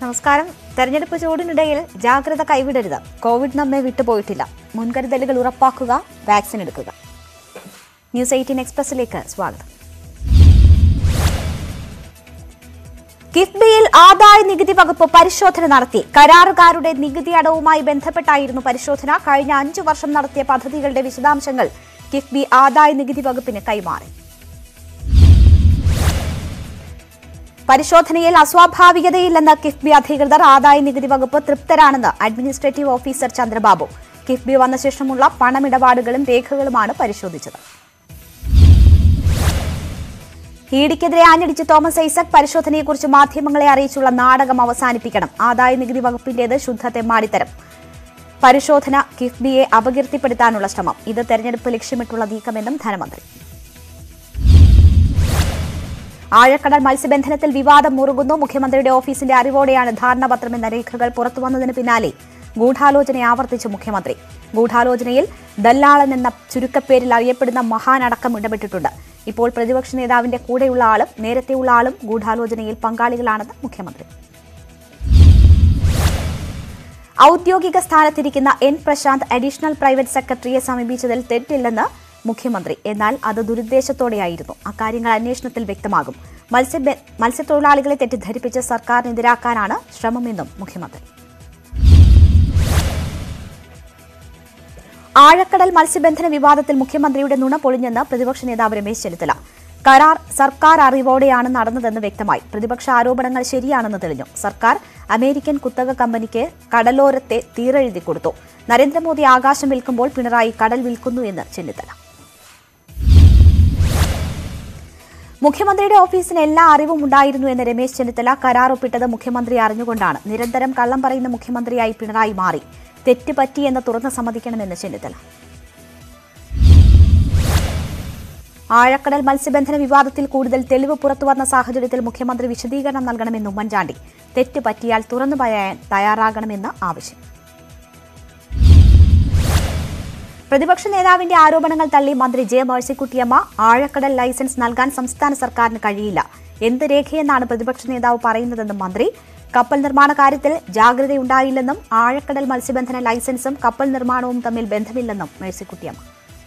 നമസ്കാരം തെരഞ്ഞെടുപ്പ് ചൂടിനിടയിൽ ജാഗ്രത കൈവിടരുത് കോവിഡ് നമ്മെ വിട്ടുപോയിട്ടില്ല മുൻകരുതലുകൾ ഉറപ്പാക്കുക വാക്സിൻ എടുക്കുക ന്യൂസ് എയ്റ്റീൻ എക്സ്പ്രസിലേക്ക് സ്വാഗതം കിഫ്ബിയിൽ ആദായ നികുതി വകുപ്പ് പരിശോധന നടത്തി കരാറുകാരുടെ നികുതി അടവുമായി ബന്ധപ്പെട്ടായിരുന്നു പരിശോധന കഴിഞ്ഞ അഞ്ചു വർഷം നടത്തിയ പദ്ധതികളുടെ വിശദാംശങ്ങൾ കിഫ്ബി ആദായ നികുതി വകുപ്പിന് കൈമാറി പരിശോധനയിൽ അസ്വാഭാവികതയില്ലെന്ന് കിഫ്ബി അധികൃതർ ആദായ നികുതി വകുപ്പ് തൃപ്തരാണെന്ന് അഡ്മിനിസ്ട്രേറ്റീവ് ഓഫീസർ ചന്ദ്രബാബു കിഫ്ബി വന്ന ശേഷമുള്ള പണമിടപാടുകളും രേഖകളുമാണ് പരിശോധിച്ചത് ഇഡിക്കെതിരെ ആഞ്ഞടിച്ച് തോമസ് ഐസക് പരിശോധനയെക്കുറിച്ച് മാധ്യമങ്ങളെ അറിയിച്ചുള്ള നാടകം അവസാനിപ്പിക്കണം ആദായ നികുതി വകുപ്പിന്റേത് ശുദ്ധ തെമ്മാടിത്തരം പരിശോധന കിഫ്ബിയെ അപകീർത്തിപ്പെടുത്താനുള്ള ശ്രമം ഇത് തെരഞ്ഞെടുപ്പ് ലക്ഷ്യമിട്ടുള്ള നീക്കമെന്നും ധനമന്ത്രി ആഴക്കടൽ മത്സ്യബന്ധനത്തിൽ വിവാദം മുറുകുന്നു മുഖ്യമന്ത്രിയുടെ ഓഫീസിന്റെ അറിവോടെയാണ് ധാരണാപത്രമെന്ന രേഖകൾ പുറത്തുവന്നതിന് പിന്നാലെ ഗൂഢാലോചന ആവർത്തിച്ച് മുഖ്യമന്ത്രി ഗൂഢാലോചനയിൽ ദല്ലാളൻ എന്ന ചുരുക്കപ്പേരിൽ അറിയപ്പെടുന്ന മഹാൻ അടക്കം ഇടപെട്ടിട്ടുണ്ട് ഇപ്പോൾ പ്രതിപക്ഷ നേതാവിന്റെ കൂടെയുള്ള ആളും നേരത്തെയുള്ള ആളും ഗൂഢാലോചനയിൽ പങ്കാളികളാണെന്ന് മുഖ്യമന്ത്രി ഔദ്യോഗിക സ്ഥാനത്തിരിക്കുന്ന എൻ പ്രശാന്ത് അഡീഷണൽ പ്രൈവറ്റ് സെക്രട്ടറിയെ സമീപിച്ചതിൽ തെറ്റില്ലെന്ന് മുഖ്യമന്ത്രി എന്നാൽ അത് ദുരുദ്ദേശത്തോടെയായിരുന്നു അക്കാര്യങ്ങൾ അന്വേഷണത്തിൽ വ്യക്തമാകും മത്സ്യ മത്സ്യത്തൊഴിലാളികളെ തെറ്റിദ്ധരിപ്പിച്ച് സർക്കാരിനെതിരാക്കാനാണ് ശ്രമമെന്നും മുഖ്യമന്ത്രി ആഴക്കടൽ മത്സ്യബന്ധന വിവാദത്തിൽ മുഖ്യമന്ത്രിയുടെ നുണ പൊളിഞ്ഞെന്ന് പ്രതിപക്ഷ നേതാവ് രമേശ് ചെന്നിത്തല കരാർ സർക്കാർ അറിവോടെയാണ് നടന്നതെന്ന് വ്യക്തമായി പ്രതിപക്ഷ ആരോപണങ്ങൾ ശരിയാണെന്ന് തെളിഞ്ഞു സർക്കാർ അമേരിക്കൻ കുത്തക കമ്പനിക്ക് കടലോരത്തെ തീരെഴുതി കൊടുത്തു നരേന്ദ്രമോദി ആകാശം വിൽക്കുമ്പോൾ പിണറായി കടൽ വിൽക്കുന്നു എന്ന് ചെന്നിത്തല മുഖ്യമന്ത്രിയുടെ ഓഫീസിന് എല്ലാ അറിവും ഉണ്ടായിരുന്നു എന്ന് രമേശ് ചെന്നിത്തല കരാർ ഒപ്പിട്ടത് മുഖ്യമന്ത്രി അറിഞ്ഞുകൊണ്ടാണ് നിരന്തരം കള്ളം പറയുന്ന മുഖ്യമന്ത്രിയായി പിണറായി മാറി തെറ്റ് പറ്റിയെന്ന് തുറന്ന് സമ്മതിക്കണമെന്ന് ചെന്നിത്തല ആഴക്കടൽ മത്സ്യബന്ധന വിവാദത്തിൽ കൂടുതൽ തെളിവ് പുറത്തുവന്ന സാഹചര്യത്തിൽ മുഖ്യമന്ത്രി വിശദീകരണം നൽകണമെന്ന് ഉമ്മൻചാണ്ടി തെറ്റ് പറ്റിയാൽ തുറന്നു പറയാൻ തയ്യാറാകണമെന്ന് ആവശ്യം പ്രതിപക്ഷ നേതാവിന്റെ ആരോപണങ്ങൾ തള്ളി മന്ത്രി ജെ മേഴ്സിക്കുട്ടിയമ്മ ആഴക്കടൽ ലൈസൻസ് നൽകാൻ സംസ്ഥാന സർക്കാരിന് കഴിയില്ല എന്ത് രേഖയെന്നാണ് പ്രതിപക്ഷ നേതാവ് പറയുന്നതെന്നും മന്ത്രി കപ്പൽ നിർമ്മാണ കാര്യത്തിൽ ജാഗ്രതയുണ്ടായില്ലെന്നും ആഴക്കടൽ മത്സ്യബന്ധന ലൈസൻസും കപ്പൽ നിർമ്മാണവും തമ്മിൽ ബന്ധമില്ലെന്നും മേഴ്സിക്കുട്ടിയമ്മ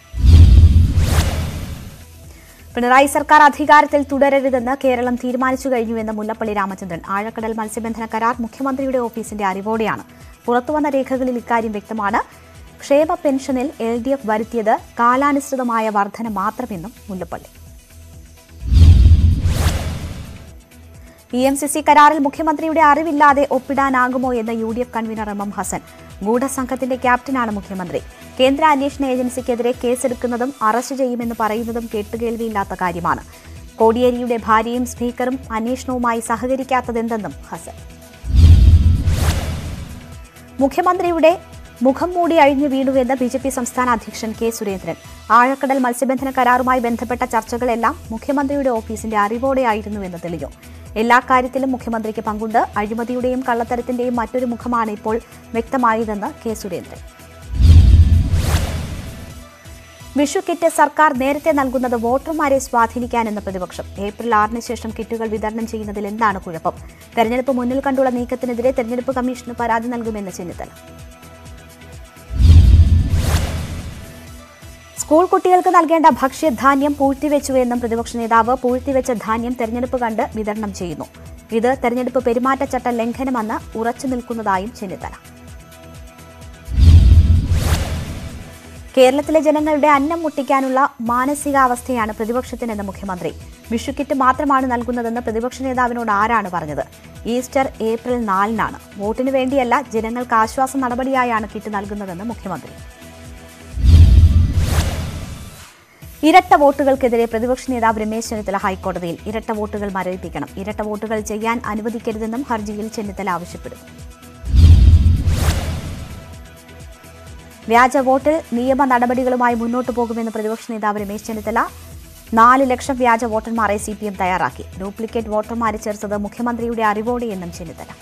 പിണറായി സർക്കാർ അധികാരത്തിൽ തുടരരുതെന്ന് കേരളം തീരുമാനിച്ചു കഴിഞ്ഞുവെന്ന് മുല്ലപ്പള്ളി രാമചന്ദ്രൻ ആഴക്കടൽ മത്സ്യബന്ധന കരാർ മുഖ്യമന്ത്രിയുടെ ഓഫീസിന്റെ അറിവോടെയാണ് പുറത്തുവന്ന രേഖകളിൽ ഇക്കാര്യം വ്യക്തമാണ് ക്ഷേമ പെൻഷനിൽ എൽ ഡി എഫ് വരുത്തിയത് കാലാനുസൃതമായ വർധന മാത്രമെന്നും Mullappally E M C C കരാറിൽ മുഖ്യമന്ത്രിയുടെ അറിവില്ലാതെ ഒപ്പിടാനാകുമോ എന്ന് U D F convenor M M Hassan ഗൂഢസംഘത്തിന്റെ ക്യാപ്റ്റനാണ് മുഖ്യമന്ത്രി കേന്ദ്ര അന്വേഷണ ഏജൻസിക്കെതിരെ കേസെടുക്കുന്നതും അറസ്റ്റ് ചെയ്യുമെന്ന് പറയുന്നതും കേട്ടുകേൾവിയില്ലാത്ത കാര്യമാണ് കോടിയേരിയുടെ ഭാര്യയും സ്പീക്കറും അന്വേഷണവുമായി സഹകരിക്കാത്തതെന്തെന്നും ഹസൻ മുഖ്യമന്ത്രിയുടെ മുഖം മൂടി അഴിഞ്ഞു വീണുവെന്ന് ബി ജെ പി സംസ്ഥാന അധ്യക്ഷൻ കെ സുരേന്ദ്രൻ ആഴക്കടൽ മത്സ്യബന്ധന കരാറുമായി ബന്ധപ്പെട്ട ചർച്ചകളെല്ലാം മുഖ്യമന്ത്രിയുടെ ഓഫീസിന്റെ അറിവോടെയായിരുന്നുവെന്ന് തെളിഞ്ഞു എല്ലാ കാര്യത്തിലും മുഖ്യമന്ത്രിക്ക് പങ്കുണ്ട് അഴിമതിയുടെയും കള്ളത്തരത്തിന്റെയും മറ്റൊരു മുഖമാണ് ഇപ്പോൾ വ്യക്തമായതെന്ന് കെ സുരേന്ദ്രൻ വിഷു കിറ്റ് സർക്കാർ നേരത്തെ നൽകുന്നത് വോട്ടർമാരെ സ്വാധീനിക്കാനെന്ന് പ്രതിപക്ഷം ഏപ്രിൽ ആറിന് ശേഷം കിറ്റുകൾ വിതരണം ചെയ്യുന്നതിൽ എന്താണ് കുഴപ്പം തെരഞ്ഞെടുപ്പ് മുന്നിൽ കണ്ടുള്ള നീക്കത്തിനെതിരെ തെരഞ്ഞെടുപ്പ് കമ്മീഷന് പരാതി നൽകുമെന്ന് ചെന്നിത്തല സ്കൂൾ കുട്ടികൾക്ക് നൽകേണ്ട ഭക്ഷ്യധാന്യം പൂഴ്ത്തിവെച്ചു എന്നും പ്രതിപക്ഷ നേതാവ് പൂഴ്ത്തിവെച്ച ധാന്യം തെരഞ്ഞെടുപ്പ് കണ്ട് വിതരണം ചെയ്യുന്നു ഇത് തെരഞ്ഞെടുപ്പ് പെരുമാറ്റച്ചട്ട ലംഘനമെന്ന് ഉറച്ചു നിൽക്കുന്നതായും ചെന്നിത്തല കേരളത്തിലെ ജനങ്ങളുടെ അന്നം മുട്ടിക്കാനുള്ള മാനസികാവസ്ഥയാണ് പ്രതിപക്ഷത്തിനെന്ന് മുഖ്യമന്ത്രി വിഷുക്കിറ്റ് മാത്രമാണ് നൽകുന്നതെന്ന് പ്രതിപക്ഷ നേതാവിനോട് ആരാണ് പറഞ്ഞത് ഈസ്റ്റർ ഏപ്രിൽ നാലിനാണ് വോട്ടിനു വേണ്ടിയല്ല ജനങ്ങൾക്ക് ആശ്വാസ നടപടിയായാണ് കിറ്റ് നൽകുന്നതെന്ന് മുഖ്യമന്ത്രി ഇരട്ട വോട്ടുകൾക്കെതിരെ പ്രതിപക്ഷ നേതാവ് രമേശ് ചെന്നിത്തല ഹൈക്കോടതിയിൽ ഇരട്ട വോട്ടുകൾ മരവിപ്പിക്കണം ഇരട്ട വോട്ടുകൾ ചെയ്യാൻ അനുവദിക്കരുതെന്നും ഹർജിയിൽ ചെന്നിത്തല ആവശ്യപ്പെടുന്നു വ്യാജ വോട്ടിൽ നിയമ നടപടികളുമായി മുന്നോട്ടു പോകുമെന്ന് പ്രതിപക്ഷ നേതാവ് രമേശ് ചെന്നിത്തല നാല് ലക്ഷം വ്യാജ വോട്ടർമാരെ സി പി എം തയ്യാറാക്കി ഡ്യൂപ്ലിക്കേറ്റ് വോട്ടർമാരെ ചേർത്തത് മുഖ്യമന്ത്രിയുടെ അറിവോടെയെന്നും ചെന്നിത്തല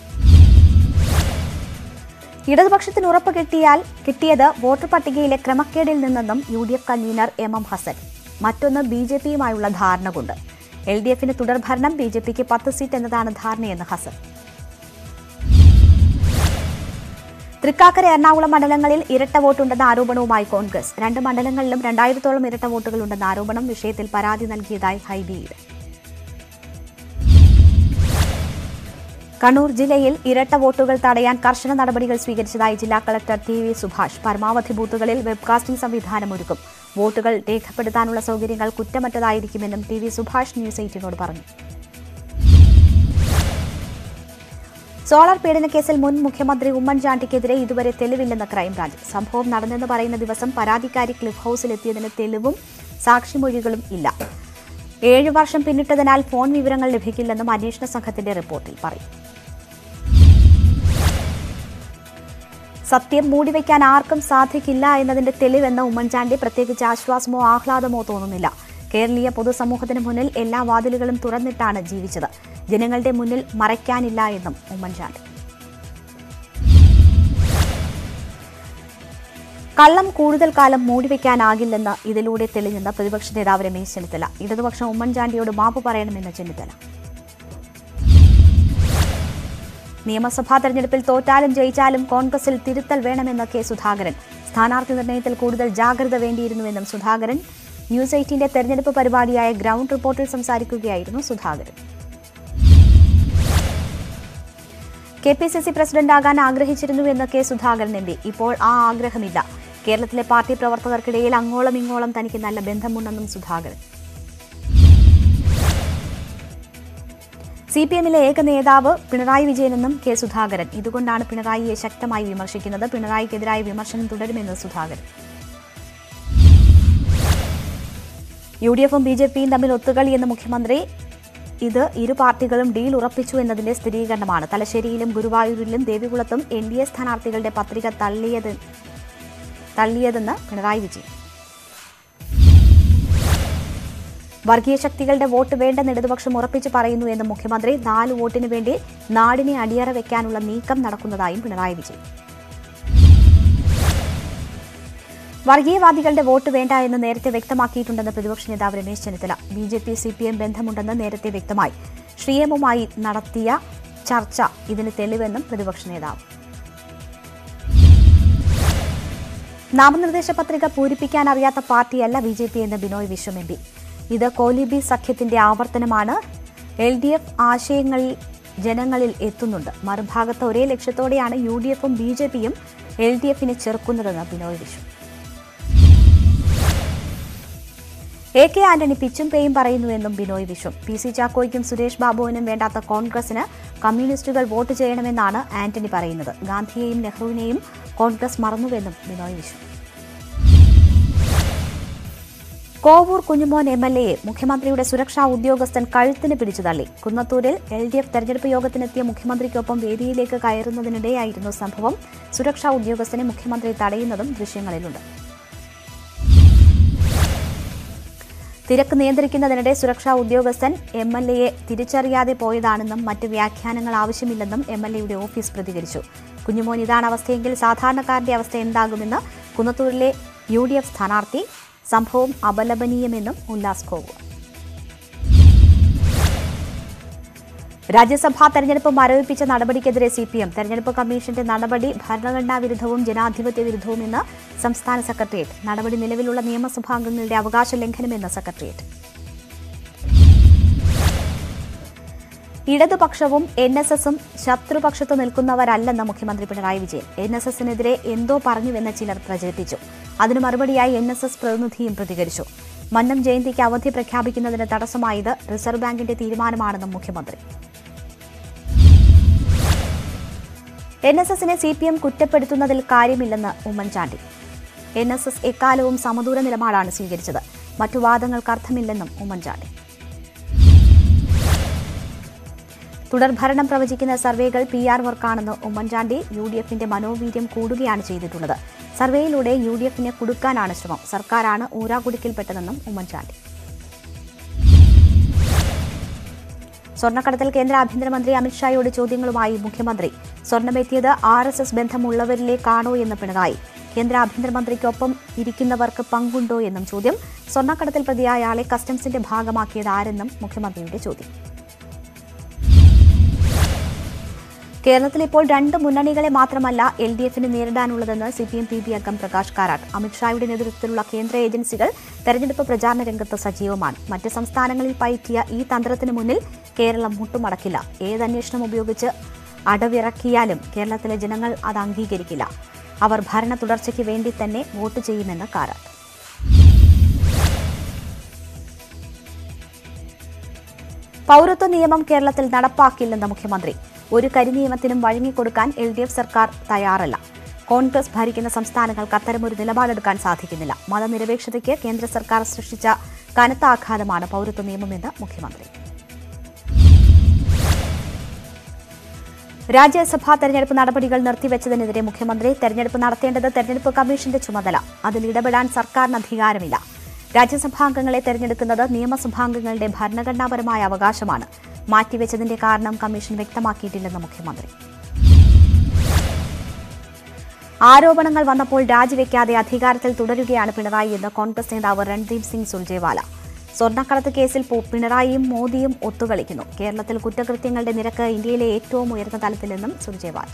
ഇടതുപക്ഷത്തിന് ഉറപ്പ് കിട്ടിയാൽ കിട്ടിയത് വോട്ടർ പട്ടികയിലെ ക്രമക്കേടിൽ നിന്നെന്നും U D F convenor M M Hassan മറ്റൊന്ന് ബി ജെ പിയുമായുള്ള ധാരണ കൊണ്ട് എൽ ഡി എഫിന് തുടർഭരണം ബി ജെ പിക്ക് പത്ത് സീറ്റ് എന്നതാണ് ധാരണയെന്ന് ഹസൻ തൃക്കാക്കര എറണാകുളം മണ്ഡലങ്ങളിൽ ഇരട്ട വോട്ടുണ്ടെന്ന ആരോപണവുമായി കോൺഗ്രസ് രണ്ട് മണ്ഡലങ്ങളിലും രണ്ടായിരത്തോളം ഇരട്ട വോട്ടുകളുണ്ടെന്ന ആരോപണം വിഷയത്തിൽ പരാതി നൽകിയതായി ഹൈബിയുടെ കണ്ണൂർ ജില്ലയിൽ ഇരട്ട വോട്ടുകൾ തടയാൻ കർശന നടപടികൾ സ്വീകരിച്ചതായി ജില്ലാ കളക്ടർ ടി വി സുഭാഷ് പരമാവധി ബൂത്തുകളിൽ വെബ്കാസ്റ്റിംഗ് സംവിധാനം ഒരുക്കും വോട്ടുകൾ രേഖപ്പെടുത്താനുള്ള സൗകര്യങ്ങൾ കുറ്റമറ്റതായിരിക്കുമെന്നും ടി വി സുഭാഷ് ന്യൂസ് എയ്റ്റീനോട് പറഞ്ഞു സോളാർ പീഡനക്കേസിൽ മുൻ മുഖ്യമന്ത്രി ഉമ്മൻചാണ്ടിക്കെതിരെ ഇതുവരെ തെളിവില്ലെന്ന് ക്രൈംബ്രാഞ്ച് സംഭവം നടന്നെന്ന് പറയുന്ന ദിവസം പരാതിക്കാരി ക്ലിഫ് ഹൌസിലെത്തിയതിന് തെളിവും സാക്ഷിമൊഴികളും ഇല്ല ഏഴ് വർഷം പിന്നിട്ടതിനാൽ ഫോൺ വിവരങ്ങൾ ലഭിക്കില്ലെന്നും അന്വേഷണ സംഘത്തിന്റെ റിപ്പോർട്ടിൽ പറയും സത്യം മൂടിവെക്കാൻ ആർക്കും സാധിക്കില്ല എന്നതിന്റെ തെളിവെന്ന് ഉമ്മൻചാണ്ടി പ്രത്യേകിച്ച് ആശ്വാസമോ ആഹ്ലാദമോ തോന്നുന്നില്ല കേരളീയ പൊതുസമൂഹത്തിന് മുന്നിൽ എല്ലാ വാതിലുകളും തുറന്നിട്ടാണ് ജീവിച്ചത് ജനങ്ങളുടെ മുന്നിൽ മറയ്ക്കാനില്ല എന്നും ഉമ്മൻചാണ്ടി കള്ളം കൂടുതൽ കാലം മൂടിവെക്കാനാകില്ലെന്ന് ഇതിലൂടെ തെളിഞ്ഞെന്ന് പ്രതിപക്ഷ നേതാവ് രമേശ് ചെന്നിത്തല ഇടതുപക്ഷം ഉമ്മൻചാണ്ടിയോട് മാപ്പ് പറയണമെന്ന് ചെന്നിത്തല നിയമസഭാ തെരഞ്ഞെടുപ്പിൽ തോറ്റാലും ജയിച്ചാലും കോൺഗ്രസിൽ തിരുത്തൽ വേണമെന്ന് കെ സുധാകരൻ സ്ഥാനാർത്ഥി നിർണയത്തിൽ കൂടുതൽ ജാഗ്രത വേണ്ടിയിരുന്നുവെന്നും സുധാകരൻ ന്യൂസ് എയ്റ്റീന്റെ തെരഞ്ഞെടുപ്പ് പരിപാടിയായ ഗ്രൗണ്ട് റിപ്പോർട്ടിൽ സംസാരിക്കുകയായിരുന്നു Sudhakaran K P C C പ്രസിഡന്റാകാൻ ആഗ്രഹിച്ചിരുന്നുവെന്ന് കെ സുധാകരൻ എം പി ഇപ്പോൾ ആ ആഗ്രഹമില്ല കേരളത്തിലെ പാർട്ടി പ്രവർത്തകർക്കിടയിൽ അങ്ങോളം ഇങ്ങോളം തനിക്ക് നല്ല ബന്ധമുണ്ടെന്നും സുധാകരൻ സി പി എമ്മിലെ ഏക നേതാവ് പിണറായി വിജയനെന്നും കെ സുധാകരൻ ഇതുകൊണ്ടാണ് പിണറായിയെ ശക്തമായി വിമർശിക്കുന്നത് പിണറായിക്കെതിരായ വിമർശനം തുടരുമെന്ന് സുധാകരൻ യു ഡി എഫും ബി ജെ പിയും തമ്മിൽ ഒത്തുകളിയെന്ന് മുഖ്യമന്ത്രി ഇത് ഇരു പാർട്ടികളും ഡീൽ ഉറപ്പിച്ചു എന്നതിന്റെ സ്ഥിരീകരണമാണ് തലശ്ശേരിയിലും ഗുരുവായൂരിലും ദേവികുളത്തും എൻ ഡി എ സ്ഥാനാർത്ഥികളുടെ പത്രിക തള്ളിയത് തള്ളിയതെന്ന് പിണറായി വിജയൻ വർഗീയ ശക്തികളുടെ വോട്ട് വേണ്ടെന്ന് ഇടതുപക്ഷം ഉറപ്പിച്ചു പറയുന്നു എന്ന് മുഖ്യമന്ത്രി നാല് വോട്ടിന് വേണ്ടി നാടിനെ അടിയറ വെക്കാനുള്ള നീക്കം നടക്കുന്നതായും പിണറായി വിജയൻ വർഗീയവാദികളുടെ വോട്ട് വേണ്ട എന്ന് നേരത്തെ വ്യക്തമാക്കിയിട്ടുണ്ടെന്ന് പ്രതിപക്ഷ നേതാവ് Ramesh Chennithala B J P C P M ബന്ധമുണ്ടെന്ന് നേരത്തെ വ്യക്തമായി ശ്രീഎമ്മുമായി നടത്തിയ ചർച്ച ഇതിന് തെളിവെന്നും പ്രതിപക്ഷ നേതാവ് നാമനിർദ്ദേശ പത്രിക പൂരിപ്പിക്കാൻ അറിയാത്ത പാർട്ടിയല്ല ബി ജെ പി എന്ന് ബിനോയ് വിശ്വം എം പി ഇത് കോലിബി സഖ്യത്തിന്റെ ആവർത്തനമാണ് എൽ ഡി എഫ് ആശയങ്ങളിൽ ജനങ്ങളിൽ എത്തുന്നുണ്ട് മറുഭാഗത്ത് ഒരേ ലക്ഷ്യത്തോടെയാണ് യു ഡി എഫും ബി ജെ പിയും എൽ ഡി എഫിനെ ചെറുക്കുന്നതെന്ന് ബിനോയ് വിശ്വം എ കെ ആന്റണി പിച്ചും പേയും പറയുന്നുവെന്നും ബിനോയ് വിശ്വം പി സി ചാക്കോയ്ക്കും സുരേഷ് ബാബുവിനും വേണ്ടാത്ത കോൺഗ്രസിന് കമ്മ്യൂണിസ്റ്റുകൾ വോട്ട് ചെയ്യണമെന്നാണ് ആന്റണി പറയുന്നത് ഗാന്ധിയെയും നെഹ്റുവിനെയും കോൺഗ്രസ് മറന്നുവെന്നും ബിനോയ് വിശ്വം കോവൂർ കുഞ്ഞുമോൻ എം എൽ എയെ മുഖ്യമന്ത്രിയുടെ സുരക്ഷാ ഉദ്യോഗസ്ഥൻ കഴുത്തിന് പിടിച്ചു തള്ളി കുന്നത്തൂരിൽ എൽ ഡി എഫ് തെരഞ്ഞെടുപ്പ് യോഗത്തിനെത്തിയ മുഖ്യമന്ത്രിക്കൊപ്പം വേദിയിലേക്ക് കയറുന്നതിനിടെയായിരുന്നു സംഭവം സുരക്ഷാ ഉദ്യോഗസ്ഥനെ മുഖ്യമന്ത്രി തടയുന്നതും ദൃശ്യങ്ങളിലുണ്ട് തിരക്ക് നിയന്ത്രിക്കുന്നതിനിടെ സുരക്ഷാ ഉദ്യോഗസ്ഥൻ എം എൽ എയെ തിരിച്ചറിയാതെ പോയതാണെന്നും മറ്റ് വ്യാഖ്യാനങ്ങൾ ആവശ്യമില്ലെന്നും എം എൽ എയുടെ ഓഫീസ് പ്രതികരിച്ചു കുഞ്ഞുമോൻ ഇതാണ് അവസ്ഥയെങ്കിൽ സാധാരണക്കാരന്റെ അവസ്ഥ എന്താകുമെന്ന് കുന്നത്തൂരിലെ യു ഡി എഫ് സ്ഥാനാർത്ഥി സംഭവം അപലപനീയമെന്നും ഉല്ലാസ് കോവൂർ രാജ്യസഭാ തെരഞ്ഞെടുപ്പ് മരവിപ്പിച്ച നടപടിക്കെതിരെ സി പി എം തെരഞ്ഞെടുപ്പ് കമ്മീഷന്റെ നടപടി ഭരണഘടനാ വിരുദ്ധവും ജനാധിപത്യ വിരുദ്ധവുമെന്ന് സംസ്ഥാന സെക്രട്ടേറിയറ്റ് നടപടി നിലവിലുള്ള നിയമസഭാംഗങ്ങളുടെ അവകാശ ലംഘനമെന്ന് സെക്രട്ടേറിയറ്റ് ഇടതുപക്ഷവും എൻ എസ് എസും ശത്രുപക്ഷത്ത് നിൽക്കുന്നവരല്ലെന്ന് മുഖ്യമന്ത്രി പിണറായി വിജയൻ എൻ എസ് എസിനെതിരെ എന്തോ പറഞ്ഞുവെന്ന് ചിലർ പ്രചരിപ്പിച്ചു അതിന് മറുപടിയായി എൻ എസ് എസ് പ്രതിനിധിയും പ്രതികരിച്ചു മന്നം ജയന്തിക്ക് അവധി പ്രഖ്യാപിക്കുന്നതിന് തടസ്സമായത് റിസർവ് ബാങ്കിന്റെ തീരുമാനമാണെന്നും മുഖ്യമന്ത്രി എൻ എസ് എസിനെ സി പി എം കുറ്റപ്പെടുത്തുന്നതിൽ കാര്യമില്ലെന്ന് ഉമ്മൻചാണ്ടി എൻ എസ് എസ് എക്കാലവും സമദൂര നിലപാടാണ് സ്വീകരിച്ചത് മറ്റു വാദങ്ങൾക്ക് അർത്ഥമില്ലെന്നും ഉമ്മൻചാണ്ടി തുടർഭരണം പ്രവചിക്കുന്ന സർവേകൾ പി ആർ വർക്കാണെന്ന് ഉമ്മൻചാണ്ടി യു ഡി എഫിന്റെ മനോവീര്യം കൂടുകയാണ് ചെയ്തിട്ടുള്ളത് സർവേയിലൂടെ യു ഡി എഫിനെ കുടുക്കാനാണ് ശ്രമം സർക്കാരാണ് ഊരാകുടുക്കിൽപ്പെട്ടതെന്നും ഉമ്മൻചാണ്ടി സ്വർണ്ണക്കടത്തിൽ കേന്ദ്ര ആഭ്യന്തരമന്ത്രി അമിത്ഷായോട് ചോദ്യങ്ങളുമായി മുഖ്യമന്ത്രി സ്വർണ്ണമെത്തിയത് ആർ എസ് എസ് ബന്ധമുള്ളവരിലേക്കാണോ എന്ന് പിണറായി കേന്ദ്ര ആഭ്യന്തരമന്ത്രിക്കൊപ്പം ഇരിക്കുന്നവർക്ക് പങ്കുണ്ടോ എന്നും ചോദ്യം സ്വർണ്ണക്കടത്തിൽ പ്രതിയായ ആളെ കസ്റ്റംസിന്റെ ഭാഗമാക്കിയത് ആരെന്നും മുഖ്യമന്ത്രിയുടെ ചോദ്യം കേരളത്തിൽ ഇപ്പോൾ രണ്ട് മുന്നണികളെ മാത്രമല്ല എൽ ഡി എഫിന് നേരിടാനുള്ളതെന്ന് C P M P B അംഗം പ്രകാശ് കാരാട്ട് അമിത്ഷായുടെ നേതൃത്വത്തിലുള്ള കേന്ദ്ര ഏജൻസികൾ തെരഞ്ഞെടുപ്പ് പ്രചാരണ രംഗത്ത് സജീവമാണ് മറ്റ് സംസ്ഥാനങ്ങളിൽ പയറ്റിയ ഈ തന്ത്രത്തിന് മുന്നിൽ കേരളം മുട്ടുമടക്കില്ല ഏത് അന്വേഷണം ഉപയോഗിച്ച് അടവിറക്കിയാലും കേരളത്തിലെ ജനങ്ങൾ അത് അംഗീകരിക്കില്ല അവർ ഭരണ തുടർച്ചയ്ക്ക് വേണ്ടി തന്നെ വോട്ട് ചെയ്യുമെന്ന് കാരാട്ട് പൗരത്വ നിയമം കേരളത്തിൽ നടപ്പാക്കില്ലെന്ന് മുഖ്യമന്ത്രി ഒരു കരിനിയമത്തിനും വഴങ്ങിക്കൊടുക്കാൻ എൽ ഡി എഫ് സർക്കാർ തയ്യാറല്ല കോൺഗ്രസ് ഭരിക്കുന്ന സംസ്ഥാനങ്ങൾക്ക് അത്തരമൊരു നിലപാടെടുക്കാൻ സാധിക്കുന്നില്ല മതനിരപേക്ഷതയ്ക്ക് കേന്ദ്ര സർക്കാർ സൃഷ്ടിച്ച കനത്ത ആഘാതമാണ് പൗരത്വ നിയമമെന്ന് മുഖ്യമന്ത്രി രാജ്യസഭാ തെരഞ്ഞെടുപ്പ് നടപടികൾ നിർത്തിവെച്ചതിനെതിരെ മുഖ്യമന്ത്രി തെരഞ്ഞെടുപ്പ് നടത്തേണ്ടത് തെരഞ്ഞെടുപ്പ് കമ്മീഷന്റെ ചുമതല അതിൽ ഇടപെടാൻ സർക്കാരിന് അധികാരമില്ല രാജ്യസഭാംഗങ്ങളെ തെരഞ്ഞെടുക്കുന്നത് നിയമസഭാംഗങ്ങളുടെ ഭരണഘടനാപരമായ അവകാശമാണ് മാറ്റിവെച്ചതിന്റെ കാരണം കമ്മീഷൻ വ്യക്തമാക്കിയിട്ടില്ലെന്ന് മുഖ്യമന്ത്രി ആരോപണങ്ങൾ വന്നപ്പോൾ രാജിവെക്കാതെ അധികാരത്തിൽ തുടരുകയാണ് പിണറായി എന്ന് കോൺഗ്രസ് നേതാവ് രൺദീപ് സിംഗ് സുർജേവാല സ്വർണ്ണക്കടത്ത് കേസിൽ പോ- പിണറായിയും മോദിയും ഒത്തുകളിക്കുന്നു കേരളത്തിൽ കുറ്റകൃത്യങ്ങളുടെ നിരക്ക് ഇന്ത്യയിലെ ഏറ്റവും ഉയർന്ന തലത്തിലെന്നും സുർജേവാല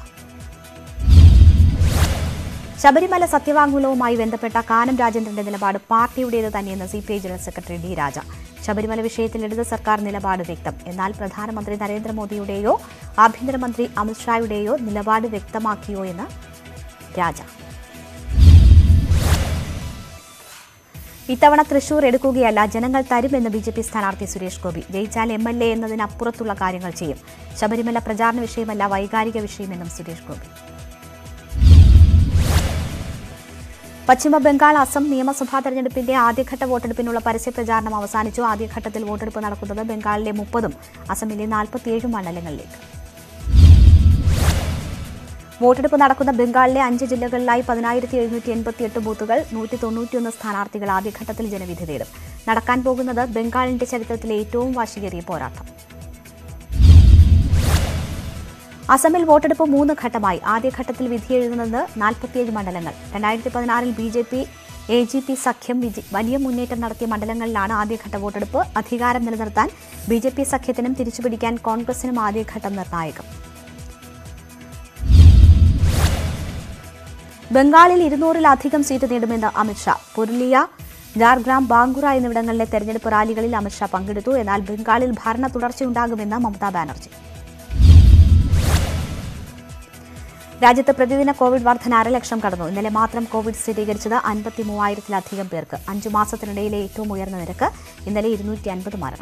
ശബരിമല സത്യവാങ്മൂലവുമായി ബന്ധപ്പെട്ട കാനം രാജേന്ദ്രന്റെ നിലപാട് പാർട്ടിയുടേത് തന്നെയെന്ന് C P I general secretary D Raja Sabarimala വിഷയത്തിൽ ഇടത് സർക്കാർ നിലപാട് വ്യക്തം എന്നാൽ പ്രധാനമന്ത്രി നരേന്ദ്രമോദിയുടെയോ ആഭ്യന്തരമന്ത്രി അമിത്ഷായുടെയോ നിലപാട് വ്യക്തമാക്കിയോ എന്ന് രാജ ഇത്തവണ തൃശൂർ എടുക്കുകയല്ല ജനങ്ങൾ തരുമെന്ന് ബി ജെ പി സ്ഥാനാർത്ഥി സുരേഷ് ഗോപി ജയിച്ചാൽ എം എൽ എ എന്നതിനപ്പുറത്തുള്ള കാര്യങ്ങൾ ചെയ്യും ശബരിമല പ്രചാരണ വിഷയമല്ല വൈകാരിക വിഷയമെന്നും സുരേഷ് ഗോപി പശ്ചിമ ബംഗാൾ അസം നിയമസഭാ തെരഞ്ഞെടുപ്പിന്റെ ആദ്യഘട്ട വോട്ടെടുപ്പിനുള്ള പരസ്യ പ്രചാരണം അവസാനിച്ചു ആദ്യഘട്ടത്തിൽ വോട്ടെടുപ്പ് നടക്കുന്നത് ബംഗാളിലെ മുപ്പതും അസമിലെ നാൽപ്പത്തിയേഴും മണ്ഡലങ്ങളിലേക്ക് വോട്ടെടുപ്പ് നടക്കുന്ന ബംഗാളിലെ അഞ്ച് ജില്ലകളിലായി പതിനായിരത്തി എഴുന്നൂറ്റി എൺപത്തിയെട്ട് ബൂത്തുകൾ നൂറ്റി തൊണ്ണൂറ്റിയൊന്ന് സ്ഥാനാർത്ഥികൾ ആദ്യഘട്ടത്തിൽ ജനവിധി തേടും നടക്കാൻ പോകുന്നത് ബംഗാളിന്റെ ചരിത്രത്തിലെ ഏറ്റവും വാശിയേറിയ പോരാട്ടം അസമിൽ വോട്ടെടുപ്പ് മൂന്ന് ഘട്ടമായി ആദ്യഘട്ടത്തിൽ വിധിയെഴുതുന്നത് നാൽപ്പത്തിയേഴ് മണ്ഡലങ്ങൾ രണ്ടായിരത്തി പതിനാറിൽ B J P A G P സഖ്യം വിജി- വലിയ മുന്നേറ്റം നടത്തിയ മണ്ഡലങ്ങളിലാണ് ആദ്യഘട്ട വോട്ടെടുപ്പ് അധികാരം നിലനിർത്താൻ ബി ജെ പി സഖ്യത്തിനും തിരിച്ചുപിടിക്കാൻ കോൺഗ്രസിനും ആദ്യഘട്ടം നിർണായകം ബംഗാളിൽ ഇരുന്നൂറിലധികം സീറ്റ് നേടുമെന്ന് അമിത്ഷാ പുരുലിയ ജാർഗ്രാം ബാങ്കുറ എന്നിവിടങ്ങളിലെ തെരഞ്ഞെടുപ്പ് റാലികളിൽ അമിത്ഷാ പങ്കെടുത്തു എന്നാൽ ബംഗാളിൽ ഭരണ തുടർച്ചയുണ്ടാകുമെന്ന് മമതാ ബാനർജി രാജ്യത്ത് പ്രതിദിന കോവിഡ് വർധന അരലക്ഷം കടന്നു ഇന്നലെ മാത്രം കോവിഡ് സ്ഥിരീകരിച്ചത് അൻപത്തി മൂവായിരത്തിലധികം പേർക്ക് അഞ്ചു മാസത്തിനിടയിലെ ഏറ്റവും ഉയർന്ന നിരക്ക് ഇന്നലെ ഇരുന്നൂറ്റി അൻപത് മരണം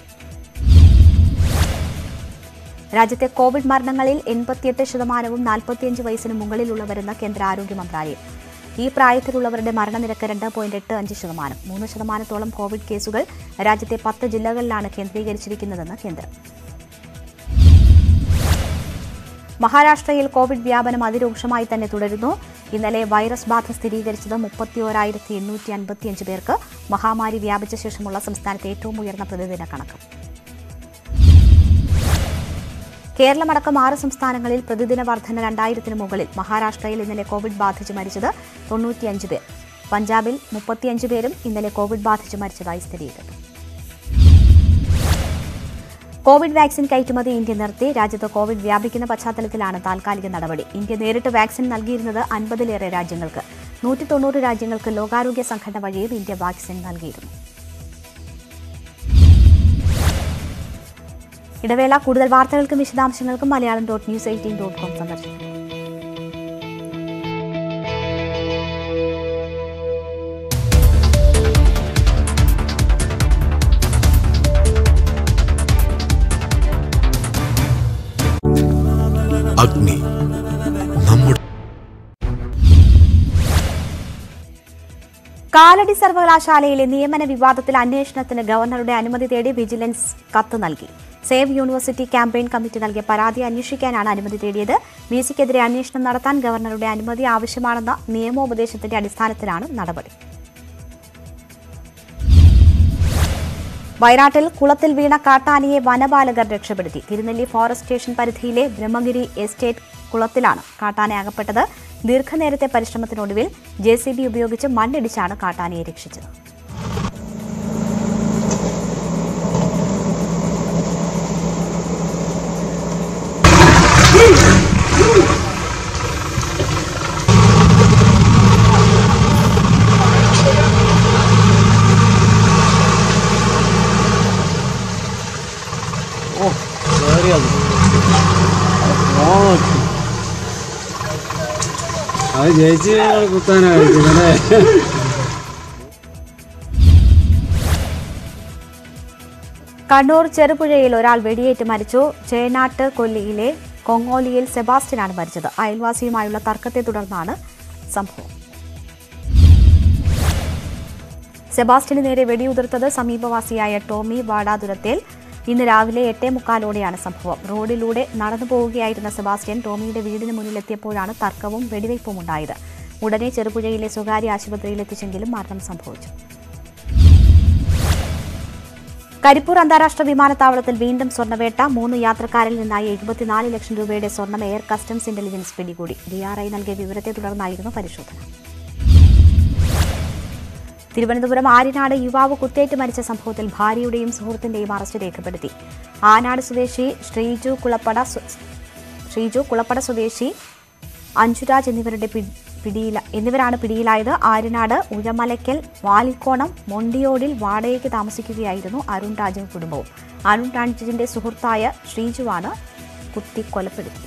രാജ്യത്തെ കോവിഡ് മരണങ്ങളിൽ എൺപത്തിയെട്ട് ശതമാനവും നാൽപ്പത്തിയഞ്ച് വയസ്സിന് മുകളിലുള്ളവരെന്ന് കേന്ദ്ര ആരോഗ്യ മന്ത്രാലയം ഈ പ്രായത്തിലുള്ളവരുടെ മരണനിരക്ക് രണ്ട് പോയിന്റ് എട്ട് അഞ്ച് ശതമാനം മൂന്ന് ശതമാനത്തോളം കോവിഡ് കേസുകൾ രാജ്യത്തെ പത്ത് ജില്ലകളിലാണ് കേന്ദ്രീകരിച്ചിരിക്കുന്നതെന്ന് കേന്ദ്രം മഹാരാഷ്ട്രയിൽ കോവിഡ് വ്യാപനം അതിരൂക്ഷമായി തന്നെ തുടരുന്നു ഇന്നലെ വൈറസ് ബാധ സ്ഥിരീകരിച്ചത് മുപ്പത്തിയോരായിരത്തി എണ്ണൂറ്റി അൻപത്തിയഞ്ച് പേർക്ക് മഹാമാരി വ്യാപിച്ച ശേഷമുള്ള സംസ്ഥാനത്തെ ഏറ്റവും ഉയർന്ന പ്രതിദിന കണക്ക് കേരളമടക്കം ആറ് സംസ്ഥാനങ്ങളിൽ പ്രതിദിന വർധന രണ്ടായിരത്തിന് മുകളിൽ മഹാരാഷ്ട്രയിൽ ഇന്നലെ കോവിഡ് ബാധിച്ച് മരിച്ചത് തൊണ്ണൂറ്റിയഞ്ച് പേർ പഞ്ചാബിൽ മുപ്പത്തിയഞ്ച് പേരും ഇന്നലെ കോവിഡ് ബാധിച്ച് മരിച്ചതായി സ്ഥിരീകരിച്ചു കോവിഡ് വാക്സിൻ കയറ്റുമതി ഇന്ത്യ നിർത്തി രാജ്യത്ത് കോവിഡ് വ്യാപിക്കുന്ന പശ്ചാത്തലത്തിലാണ് താൽക്കാലിക നടപടി ഇന്ത്യ നേരിട്ട് വാക്സിൻ നൽകിയിരുന്നത് അൻപതിലേറെ രാജ്യങ്ങൾക്ക് നൂറ്റി തൊണ്ണൂറ് രാജ്യങ്ങൾക്ക് ലോകാരോഗ്യ സംഘടന വഴിയും ഇന്ത്യ വാക്സിൻ നൽകിയിരുന്നു ഇടവേള കൂടുതൽ വാർത്തകൾക്കും വിശദാംശങ്ങൾക്കും Malayalam dot news eighteen dot com സന്ദർശിക്കും അഗ്നി നമ്മുടെ കാലടി സർവകലാശാലയിലെ നിയമന വിവാദത്തിൽ അന്വേഷണത്തിന് ഗവർണറുടെ അനുമതി തേടി വിജിലൻസ് കത്ത് നൽകി സേവ് യൂണിവേഴ്സിറ്റി ക്യാമ്പയിൻ കമ്മിറ്റി നൽകിയ പരാതി അന്വേഷിക്കാനാണ് അനുമതി തേടിയത് വി സിക്കെതിരെ അന്വേഷണം നടത്താൻ ഗവർണറുടെ അനുമതി ആവശ്യമാണെന്ന നിയമോപദേശത്തിന്റെ അടിസ്ഥാനത്തിലാണ് നടപടി വയനാട്ടിൽ കുളത്തിൽ വീണ കാട്ടാനയെ വനപാലകർ രക്ഷപ്പെടുത്തി തിരുനെല്ലി ഫോറസ്റ്റ് സ്റ്റേഷൻ പരിധിയിലെ ബ്രഹ്മഗിരി എസ്റ്റേറ്റ് കുളത്തിലാണ് കാട്ടാന അകപ്പെട്ടത് ദീർഘനേരത്തെ പരിശ്രമത്തിനൊടുവിൽ ജെ സി ബി ഉപയോഗിച്ച് മണ്ണിടിച്ചാണ് കാട്ടാനയെ രക്ഷിച്ചത് അത് ജയിച്ച് കുത്താനായിരിക്കും അല്ലേ കണ്ണൂർ ചെറുപുഴയിൽ ഒരാൾ വെടിയേറ്റ് മരിച്ചു ചേനാട്ട് കൊല്ലിയിലെ കൊങ്ങോലിയിൽ സെബാസ്റ്റ്യനാണ് മരിച്ചത് അയൽവാസിയുമായുള്ള തർക്കത്തെ തുടർന്നാണ് സംഭവം സെബാസ്റ്റ്യന് നേരെ വെടിയുതിർത്തത് സമീപവാസിയായ ടോമി വാടാതുരത്തേൽ ഇന്ന് രാവിലെ എട്ടേ മുക്കാലോടെയാണ് സംഭവം റോഡിലൂടെ നടന്നു പോവുകയായിരുന്ന സെബാസ്റ്റ്യൻ ടോമിയുടെ വീടിന് മുന്നിലെത്തിയപ്പോഴാണ് തർക്കവും വെടിവയ്പും ഉണ്ടായത് ഉടനെ ചെറുപുഴയിലെ സ്വകാര്യ ആശുപത്രിയിൽ എത്തിച്ചെങ്കിലും മരണം സംഭവിച്ചു കരിപ്പൂർ അന്താരാഷ്ട്ര വിമാനത്താവളത്തിൽ വീണ്ടും സ്വർണ്ണവേട്ട മൂന്ന് യാത്രക്കാരിൽ നിന്നായി എഴുപത്തിനാല് ലക്ഷം രൂപയുടെ സ്വർണം എയർ കസ്റ്റംസ് ഇന്റലിജൻസ് പിടികൂടി ഡിആർഐ നൽകിയ വിവരത്തെ തുടർന്നായിരുന്നു പരിശോധന തിരുവനന്തപുരം ആര്യനാട് യുവാവ് കുത്തേറ്റ് മരിച്ച സംഭവത്തിൽ ഭാര്യയുടെയും സുഹൃത്തിന്റെയും അറസ്റ്റ് രേഖപ്പെടുത്തി ആനാട് സ്വദേശി ശ്രീജു കുളപ്പട സ്വ- ശ്രീജു കുളപ്പട സ്വദേശി അഞ്ജുരാജ് എന്നിവരുടെ പി- പിടിയില എന്നിവരാണ് പിടിയിലായത് ആര്യനാട് ഉഴമലയ്ക്കൽ വാലിക്കോണം മൊണ്ടിയോടിൽ വാടകയ്ക്ക് താമസിക്കുകയായിരുന്നു അരുൺ രാജും കുടുംബവും അരുൺ രാജിന്റെ സുഹൃത്തായ ശ്രീജുവാണ് കുത്തി കൊലപ്പെടുത്തിയത്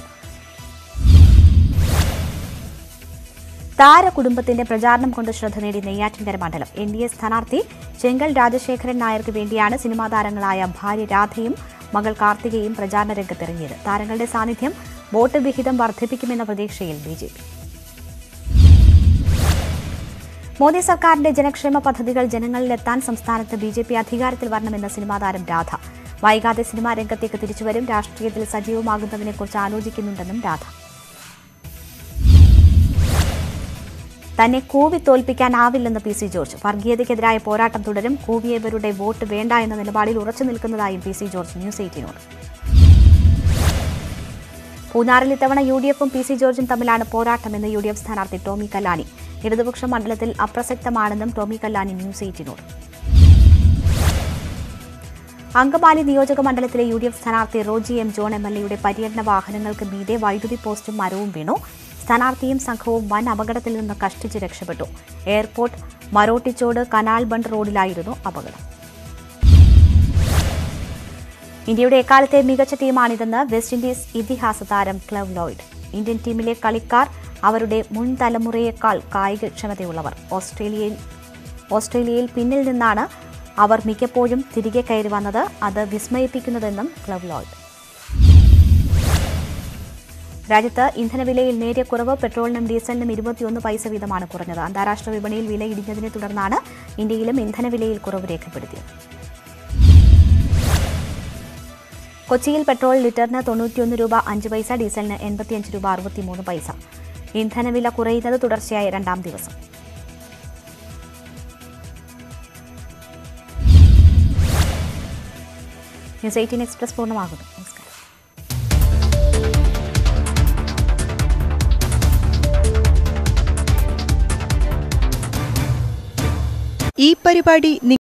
താര കുടുംബത്തിന്റെ പ്രചാരണം കൊണ്ട് ശ്രദ്ധ നേടി നെയ്യാറ്റിൻകര മണ്ഡലം എൻ ഡി എ സ്ഥാനാർത്ഥി ചെങ്കൽ രാജശേഖരൻ നായർക്ക് വേണ്ടിയാണ് സിനിമാ താരങ്ങളായ ഭാര്യ രാധയും മകൾ കാർത്തികയും പ്രചാരണ രംഗത്തിറങ്ങിയത് താരങ്ങളുടെ സാന്നിധ്യം വോട്ട് വിഹിതം വർദ്ധിപ്പിക്കുമെന്ന പ്രതീക്ഷയിൽ ബി ജെ പി മോദി സർക്കാരിന്റെ ജനക്ഷേമ പദ്ധതികൾ ജനങ്ങളിലെത്താൻ സംസ്ഥാനത്ത് ബി ജെ പി അധികാരത്തിൽ വരണമെന്ന സിനിമാ താരം രാധ വൈകാതെ സിനിമാ രംഗത്തേക്ക് തിരിച്ചുവരും രാഷ്ട്രീയത്തിൽ സജീവമാകുന്നതിനെക്കുറിച്ച് ആലോചിക്കുന്നുണ്ടെന്നും രാധ തന്നെ കൂവി തോൽപ്പിക്കാനാവില്ലെന്ന് പി സി ജോർജ് വർഗീയതയ്ക്കെതിരായ പോരാട്ടം തുടരും കൂവിയവരുടെ വോട്ട് വേണ്ട എന്ന നിലപാടിൽ ഉറച്ചു നിൽക്കുന്നതായും പി സി ജോർജ് ന്യൂസ് എയ്റ്റീനോട് പൂനാറിൽ ഇത്തവണ യു ഡി എഫും പി സി ജോർജും തമ്മിലാണ് പോരാട്ടമെന്ന് യു ഡി എഫ് സ്ഥാനാർത്ഥി ടോമി കല്ലാനി ഇടതുപക്ഷ മണ്ഡലത്തിൽ അപ്രസക്തമാണെന്നും ടോമി കല്ലാനി ന്യൂസ് എയ്റ്റീനോട് അങ്കമാലി നിയോജക മണ്ഡലത്തിലെ യു ഡി എഫ് സ്ഥാനാർത്ഥി Roji M John M L എയുടെ പര്യടന വാഹനങ്ങൾക്ക് മീതെ വൈദ്യുതി പോസ്റ്റും മരവും വീണു സ്ഥാനാർത്ഥിയും സംഘവും വൻ അപകടത്തിൽ നിന്ന് കഷ്ടിച്ച് രക്ഷപ്പെട്ടു എയർപോർട്ട് മരോട്ടിച്ചോട് കനാൽ ബണ്ട് റോഡിലായിരുന്നു അപകടം ഇന്ത്യയുടെ എക്കാലത്തെ മികച്ച ടീമാണിതെന്ന് വെസ്റ്റ് ഇൻഡീസ് ഇതിഹാസ താരം ക്ലവ് ലോയിഡ് ഇന്ത്യൻ ടീമിലെ കളിക്കാർ അവരുടെ മുൻ തലമുറയേക്കാൾ കായികക്ഷമതയുള്ളവർ ഓസ്ട്രേലിയയിൽ ഓസ്ട്രേലിയയിൽ പിന്നിൽ നിന്നാണ് അവർ മിക്കപ്പോഴും തിരികെ കയറി വന്നത് അത് വിസ്മയിപ്പിക്കുന്നതെന്നും ക്ലവ് ലോയിഡ് രാജ്യത്ത് ഇന്ധനവിലയിൽ നേരിയ കുറവ് പെട്രോളിനും ഡീസലിനും ഇരുപത്തിയൊന്ന് പൈസ വീതമാണ് കുറഞ്ഞത് അന്താരാഷ്ട്ര വിപണിയിൽ വില ഇടിഞ്ഞതിനെ തുടർന്നാണ് ഇന്ത്യയിലും ഇന്ധനവിലയിൽ കുറവ് രേഖപ്പെടുത്തിയത് കൊച്ചിയിൽ പെട്രോൾ ലിറ്ററിന് തൊണ്ണൂറ്റിയൊന്ന് രൂപ അഞ്ച് പൈസ ഡീസലിന് എൺപത്തിയഞ്ച് രൂപ അറുപത്തിമൂന്ന് പൈസ ഇന്ധനവില കുറയുന്നത് തുടർച്ചയായ രണ്ടാം ദിവസം ന്യൂസ് എയ്റ്റീൻ എക്സ്പ്രസ് പൂർണ്ണമാകുന്നു നമസ്കാരം ഈ പരിപാടി